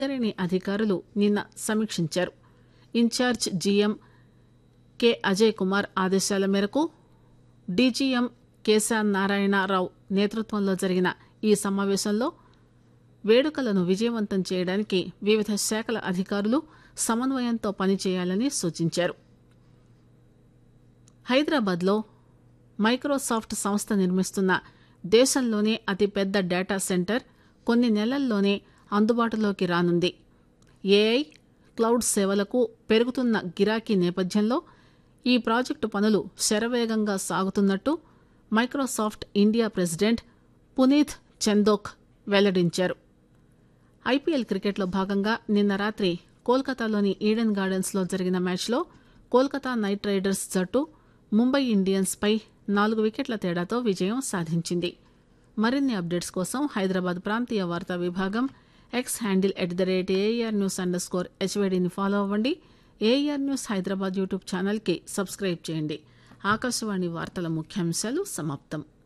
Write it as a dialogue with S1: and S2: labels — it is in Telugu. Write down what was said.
S1: సింగరేణి అధికారులు నిన్న సమీక్షించారు in charge GM K Ajay Kumar ఆదేశాల మేరకు డీజీఎం కేశా నారాయణరావు నేతృత్వంలో జరిగిన ఈ సమావేశంలో వేడుకలను విజయవంతం చేయడానికి వివిధ శాఖల అధికారులు సమన్వయంతో పనిచేయాలని సూచించారు హైదరాబాద్లో మైక్రోసాఫ్ట్ సంస్థ నిర్మిస్తున్న దేశంలోనే అతిపెద్ద డేటా సెంటర్ కొన్ని నెలల్లోనే అందుబాటులోకి రానుంది ఏఐ క్లౌడ్ సేవలకు పెరుగుతున్న గిరాకీ నేపథ్యంలో ఈ ప్రాజెక్టు పనులు శరవేగంగా సాగుతున్నట్టు Microsoft India president Puneet Chandhok వెల్లడించారు ఐపీఎల్ క్రికెట్లో భాగంగా నిన్న రాత్రి కోల్కతాలోని ఈడెన్ గార్డెన్స్ లో జరిగిన మ్యాచ్లో కోల్కతా నైట్ రైడర్స్ జట్టు ముంబై ఇండియన్స్ పై నాలుగు వికెట్ల తేడాతో విజయం సాధించింది మరిన్ని అప్డేట్స్ కోసం హైదరాబాద్ ప్రాంతీయ వార్తా విభాగం X handle at the rate AR news underscore హెచ్వేడిని ఫాలో అవ్వండి ఏఆర్ న్యూస్ హైదరాబాద్ యూట్యూబ్ ఛానల్కి సబ్స్క్రైబ్ చేయండి ఆకాశవాణి వార్తల ముఖ్యాంశాలు సమాప్తం